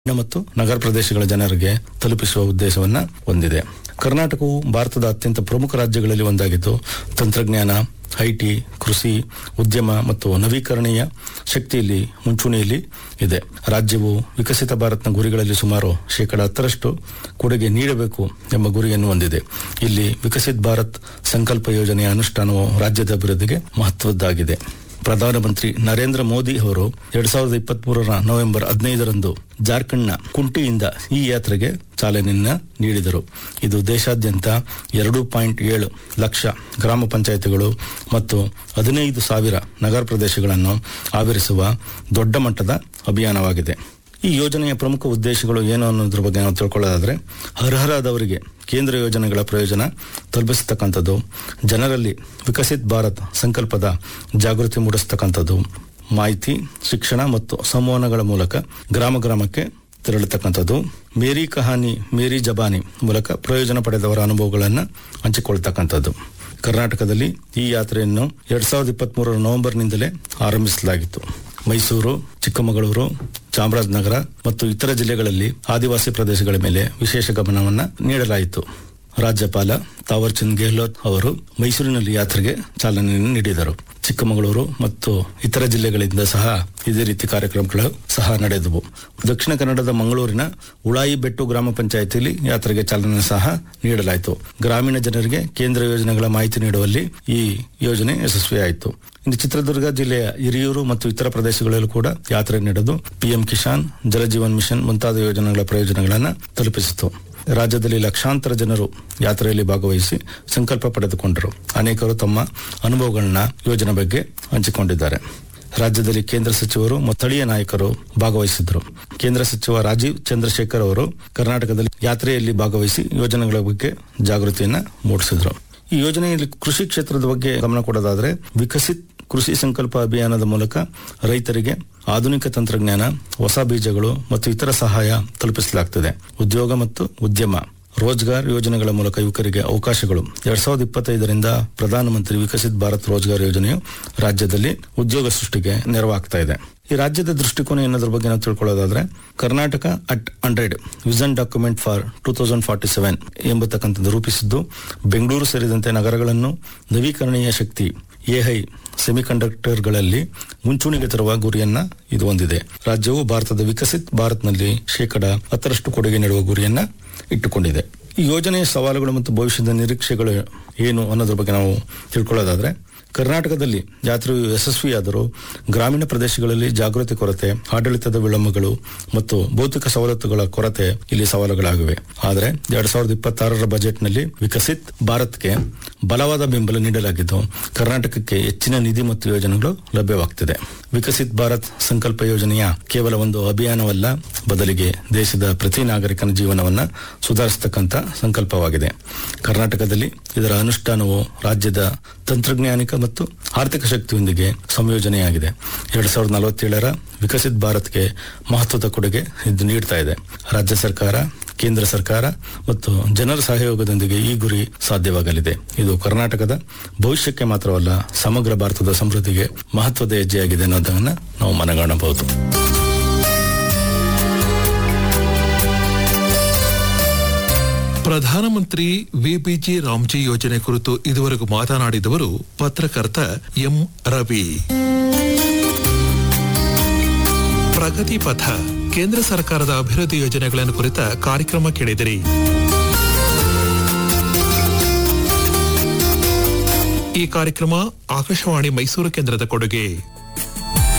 ಮತ್ತು ನಗರ ಪ್ರದೇಶಗಳ ಜನರಿಗೆ ತಲುಪಿಸುವ ಉದ್ದೇಶವನ್ನ ಹೊಂದಿದೆ ಕರ್ನಾಟಕವು ಭಾರತದ ಅತ್ಯಂತ ಪ್ರಮುಖ ರಾಜ್ಯಗಳಲ್ಲಿ ಒಂದಾಗಿದ್ದು ತಂತ್ರಜ್ಞಾನ ಐಟಿ ಕೃಷಿ ಉದ್ಯಮ ಮತ್ತು ನವೀಕರಣೀಯ ಶಕ್ತಿಯಲ್ಲಿ ಮುಂಚೂಣಿಯಲ್ಲಿ ಇದೆ ರಾಜ್ಯವು ವಿಕಸಿತ ಭಾರತ್ನ ಗುರಿಗಳಲ್ಲಿ ಸುಮಾರು ಶೇಕಡ ಹತ್ತರಷ್ಟು ಕೊಡುಗೆ ನೀಡಬೇಕು ಎಂಬ ಗುರಿಯನ್ನು ಹೊಂದಿದೆ ಇಲ್ಲಿ ವಿಕಸಿತ್ ಭಾರತ್ ಸಂಕಲ್ಪ ಯೋಜನೆಯ ಅನುಷ್ಠಾನವು ರಾಜ್ಯದ ಅಭಿವೃದ್ಧಿಗೆ ಮಹತ್ವದ್ದಾಗಿದೆ ಪ್ರಧಾನಮಂತ್ರಿ ನರೇಂದ್ರ ಮೋದಿ ಅವರು ಎರಡ್ ಸಾವಿರದ ಇಪ್ಪತ್ತ್ ಮೂರರ ನವೆಂಬರ್ ಹದಿನೈದರಂದು ಜಾರ್ಖಂಡ್ನ ಕುಂಟಿಯಿಂದ ಈ ಯಾತ್ರೆಗೆ ಚಾಲನೆಯನ್ನ ನೀಡಿದರು ಇದು ದೇಶಾದ್ಯಂತ ಎರಡು ಪಾಯಿಂಟ್ ಏಳು ಲಕ್ಷ ಗ್ರಾಮ ಪಂಚಾಯಿತಿಗಳು ಮತ್ತು ಹದಿನೈದು ಸಾವಿರ ನಗರ ಪ್ರದೇಶಗಳನ್ನು ಆವರಿಸುವ ದೊಡ್ಡ ಮಟ್ಟದ ಅಭಿಯಾನವಾಗಿದೆ ಈ ಯೋಜನೆಯ ಪ್ರಮುಖ ಉದ್ದೇಶಗಳು ಏನು ಅನ್ನೋದ್ರ ಬಗ್ಗೆ ನಾವು ತಿಳ್ಕೊಳ್ಳೋದಾದ್ರೆ ಅರ್ಹರಾದವರಿಗೆ ಕೇಂದ್ರ ಯೋಜನೆಗಳ ಪ್ರಯೋಜನ ತಲುಪಿಸತಕ್ಕಂಥದ್ದು ಜನರಲ್ಲಿ ವಿಕಸಿತ್ ಭಾರತ್ ಸಂಕಲ್ಪದ ಜಾಗೃತಿ ಮೂಡಿಸ್ತಕ್ಕಂಥದ್ದು ಮಾಹಿತಿ ಶಿಕ್ಷಣ ಮತ್ತು ಸಂವಹನಗಳ ಮೂಲಕ ಗ್ರಾಮ ಗ್ರಾಮಕ್ಕೆ ತೆರಳತಕ್ಕಂಥದ್ದು ಮೇರಿ ಕಹಾನಿ ಮೇರಿ ಜಬಾನಿ ಮೂಲಕ ಪ್ರಯೋಜನ ಪಡೆದವರ ಅನುಭವಗಳನ್ನು ಹಂಚಿಕೊಳ್ತಕ್ಕಂಥದ್ದು ಕರ್ನಾಟಕದಲ್ಲಿ ಈ ಯಾತ್ರೆಯನ್ನು ಎರಡ್ ಸಾವಿರದ ಇಪ್ಪತ್ತ್ ಮೂರರ ನವೆಂಬರ್ನಿಂದಲೇ ಆರಂಭಿಸಲಾಗಿತ್ತು ಮೈಸೂರು ಚಿಕ್ಕಮಗಳೂರು ಚಾಮರಾಜನಗರ ಮತ್ತು ಇತರ ಜಿಲ್ಲೆಗಳಲ್ಲಿ ಆದಿವಾಸಿ ಪ್ರದೇಶಗಳ ಮೇಲೆ ವಿಶೇಷ ಗಮನವನ್ನು ನೀಡಲಾಯಿತು ರಾಜ್ಯಪಾಲ ತಾವರ್ ಚಂದ್ ಗೆಹ್ಲೋಟ್ ಅವರು ಮೈಸೂರಿನಲ್ಲಿ ಯಾತ್ರೆಗೆ ಚಾಲನೆಯನ್ನು ನೀಡಿದರು ಚಿಕ್ಕಮಗಳೂರು ಮತ್ತು ಇತರ ಜಿಲ್ಲೆಗಳಿಂದ ಸಹ ಇದೇ ರೀತಿ ಕಾರ್ಯಕ್ರಮಗಳು ಸಹ ನಡೆದವು ದಕ್ಷಿಣ ಕನ್ನಡದ ಮಂಗಳೂರಿನ ಉಳಾಯಿ ಬೆಟ್ಟು ಗ್ರಾಮ ಪಂಚಾಯಿತಿಯಲ್ಲಿ ಯಾತ್ರೆಗೆ ಚಾಲನೆ ಸಹ ನೀಡಲಾಯಿತು ಗ್ರಾಮೀಣ ಜನರಿಗೆ ಕೇಂದ್ರ ಯೋಜನೆಗಳ ಮಾಹಿತಿ ನೀಡುವಲ್ಲಿ ಈ ಯೋಜನೆ ಯಶಸ್ವಿಯಾಯಿತು ಇನ್ನು ಚಿತ್ರದುರ್ಗ ಜಿಲ್ಲೆಯ ಹಿರಿಯೂರು ಮತ್ತು ಇತರ ಪ್ರದೇಶಗಳಲ್ಲೂ ಕೂಡ ಯಾತ್ರೆ ನಡೆದು ಪಿಎಂ ಕಿಸಾನ್ ಜಲಜೀವನ್ ಮಿಷನ್ ಮುಂತಾದ ಯೋಜನೆಗಳ ಪ್ರಯೋಜನಗಳನ್ನು ತಲುಪಿಸಿತು ರಾಜ್ಯದಲ್ಲಿ ಲಕ್ಷಾಂತರ ಜನರು ಯಾತ್ರೆಯಲ್ಲಿ ಭಾಗವಹಿಸಿ ಸಂಕಲ್ಪ ಪಡೆದುಕೊಂಡರು ಅನೇಕರು ತಮ್ಮ ಅನುಭವಗಳನ್ನ ಯೋಜನೆ ಬಗ್ಗೆ ಹಂಚಿಕೊಂಡಿದ್ದಾರೆ ರಾಜ್ಯದಲ್ಲಿ ಕೇಂದ್ರ ಸಚಿವರು ಮತ್ತು ಸ್ಥಳೀಯ ನಾಯಕರು ಭಾಗವಹಿಸಿದ್ರು ಕೇಂದ್ರ ಸಚಿವ ರಾಜೀವ್ ಚಂದ್ರಶೇಖರ್ ಅವರು ಕರ್ನಾಟಕದಲ್ಲಿ ಯಾತ್ರೆಯಲ್ಲಿ ಭಾಗವಹಿಸಿ ಯೋಜನೆಗಳ ಬಗ್ಗೆ ಜಾಗೃತಿಯನ್ನ ಮೂಡಿಸಿದ್ರು ಈ ಯೋಜನೆಯಲ್ಲಿ ಕೃಷಿ ಕ್ಷೇತ್ರದ ಬಗ್ಗೆ ಗಮನ ಕೊಡೋದಾದ್ರೆ ವಿಕಸಿತ್ ಕೃಷಿ ಸಂಕಲ್ಪ ಅಭಿಯಾನದ ಮೂಲಕ ರೈತರಿಗೆ ಆಧುನಿಕ ತಂತ್ರಜ್ಞಾನ ಹೊಸ ಬೀಜಗಳು ಮತ್ತು ಇತರ ಸಹಾಯ ತಲುಪಿಸಲಾಗುತ್ತದೆ ಉದ್ಯೋಗ ಮತ್ತು ಉದ್ಯಮ ರೋಜ್ಗಾರ್ ಯೋಜನೆಗಳ ಮೂಲಕ ಯುವಕರಿಗೆ ಅವಕಾಶಗಳು ಎರಡ್ ಸಾವಿರದ ಇಪ್ಪತ್ತೈದರಿಂದ ಪ್ರಧಾನಮಂತ್ರಿ ವಿಕಸಿತ್ ಭಾರತ್ ರೋಜ್ಗಾರ್ ಯೋಜನೆಯು ರಾಜ್ಯದಲ್ಲಿ ಉದ್ಯೋಗ ಸೃಷ್ಟಿಗೆ ನೆರವಾಗ್ತಾ ಇದೆ ಈ ರಾಜ್ಯದ ದೃಷ್ಟಿಕೋನ ಏನದ್ರ ಬಗ್ಗೆ ನಾವು ತಿಳ್ಕೊಳ್ಳೋದಾದ್ರೆ Karnataka at hundred vision document for two thousand forty seven ಎಂಬತಕ್ಕಂಥದ್ದು ರೂಪಿಸಿದ್ದು ಬೆಂಗಳೂರು ಸೇರಿದಂತೆ ನಗರಗಳನ್ನು ನವೀಕರಣೀಯ ಶಕ್ತಿ ಎಐ ಸೆಮಿಕಂಡಕ್ಟರ್ಗಳಲ್ಲಿ ಮುಂಚೂಣಿಗೆ ತರುವ ಗುರಿಯನ್ನ ಇದು ಹೊಂದಿದೆ ರಾಜ್ಯವು ಭಾರತದ ವಿಕಸಿತ್ ಭಾರತ್ನಲ್ಲಿ ಶೇಕಡ ಹತ್ತರಷ್ಟು ಕೊಡುಗೆ ನೀಡುವ ಗುರಿಯನ್ನ ಇಟ್ಟುಕೊಂಡಿದೆ ಈ ಯೋಜನೆಯ ಸವಾಲುಗಳು ಮತ್ತು ಭವಿಷ್ಯದ ನಿರೀಕ್ಷೆಗಳು ಏನು ಅನ್ನೋದ್ರ ಬಗ್ಗೆ ನಾವು ತಿಳ್ಕೊಳ್ಳೋದಾದ್ರೆ ಕರ್ನಾಟಕದಲ್ಲಿ ಯಾತ್ರೆಯು ಯಶಸ್ವಿಯಾದರೂ ಗ್ರಾಮೀಣ ಪ್ರದೇಶಗಳಲ್ಲಿ ಜಾಗೃತಿ ಕೊರತೆ ಆಡಳಿತದ ವಿಳಂಬಗಳು ಮತ್ತು ಭೌತಿಕ ಸವಲತ್ತುಗಳ ಕೊರತೆ ಇಲ್ಲಿ ಸವಾಲುಗಳಾಗಿವೆ ಆದರೆ ಎರಡ್ ಸಾವಿರದ ಇಪ್ಪತ್ತಾರರ ಬಜೆಟ್ನಲ್ಲಿ ವಿಕಸಿತ್ ಭಾರತ್ಗೆ ಬಲವಾದ ಬೆಂಬಲ ನೀಡಲಾಗಿದ್ದು ಕರ್ನಾಟಕಕ್ಕೆ ಹೆಚ್ಚಿನ ನಿಧಿ ಮತ್ತು ಯೋಜನೆಗಳು ಲಭ್ಯವಾಗ್ತಿದೆ ವಿಕಸಿತ್ ಭಾರತ್ ಸಂಕಲ್ಪ ಯೋಜನೆಯ ಕೇವಲ ಒಂದು ಅಭಿಯಾನವಲ್ಲ ಬದಲಿಗೆ ದೇಶದ ಪ್ರತಿ ನಾಗರಿಕನ ಜೀವನವನ್ನ ಸುಧಾರಿಸತಕ್ಕಂತ ಸಂಕಲ್ಪವಾಗಿದೆ ಕರ್ನಾಟಕದಲ್ಲಿ ಇದರ ಅನುಷ್ಠಾನವು ರಾಜ್ಯದ ತಂತ್ರಜ್ಞಾನಿಕ ಮತ್ತು ಆರ್ಥಿಕ ಶಕ್ತಿಯೊಂದಿಗೆ ಸಂಯೋಜನೆಯಾಗಿದೆ ಎರಡ್ ಸಾವಿರದ ನಲವತ್ತೇಳರ ವಿಕಸಿತ್ ಭಾರತ್ಗೆ ಮಹತ್ವದ ಕೊಡುಗೆ ಇದು ನೀಡ್ತಾ ಇದೆ ರಾಜ್ಯ ಸರ್ಕಾರ ಕೇಂದ್ರ ಸರ್ಕಾರ ಮತ್ತು ಜನರ ಸಹಯೋಗದೊಂದಿಗೆ ಈ ಗುರಿ ಸಾಧ್ಯವಾಗಲಿದೆ ಇದು ಕರ್ನಾಟಕದ ಭವಿಷ್ಯಕ್ಕೆ ಮಾತ್ರವಲ್ಲ ಸಮಗ್ರ ಭಾರತದ ಸಮೃದ್ಧಿಗೆ ಮಹತ್ವದ ಹೆಜ್ಜೆಯಾಗಿದೆ ಅನ್ನೋದನ್ನ ನಾವು ಮನಗಾಣಬಹುದು ಪ್ರಧಾನಮಂತ್ರಿ ವಿಬಿಜಿ ರಾಮ್ಜಿ ಯೋಜನೆ ಕುರಿತು ಇದುವರೆಗೂ ಮಾತನಾಡಿದವರು ಪತ್ರಕರ್ತ ಎಂ ರವಿ ಪ್ರಗತಿ ಪಥ ಕೇಂದ್ರ ಸರ್ಕಾರದ ಅಭಿವೃದ್ಧಿ ಯೋಜನೆಗಳನ್ನು ಕುರಿತ ಕಾರ್ಯಕ್ರಮ ಕೇಳಿದಿರಿ ಈ ಕಾರ್ಯಕ್ರಮ ಆಕಾಶವಾಣಿ ಮೈಸೂರು ಕೇಂದ್ರದ ಕೊಡುಗೆ